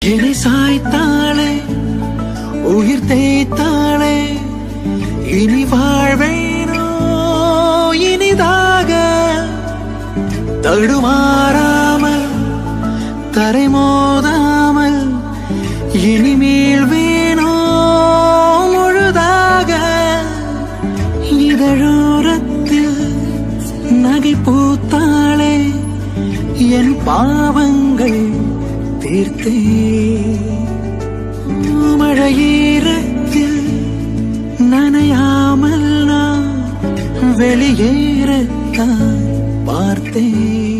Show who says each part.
Speaker 1: என்னை சாய்த்தாளே உயிர் தேய்த்தாளே இனி வாழ்வேனோ இனிதாக தடுமாறாமல் தரை மோதாமல் இனிமேல் வேணோ முழுதாக இதழோரத்தில் நகை பூத்தாளே என் பாவங்கள் தீர்த்தே மழையீரத்தில் நனையாமல் நான் வெளியேறத்தான் பார்த்தேன்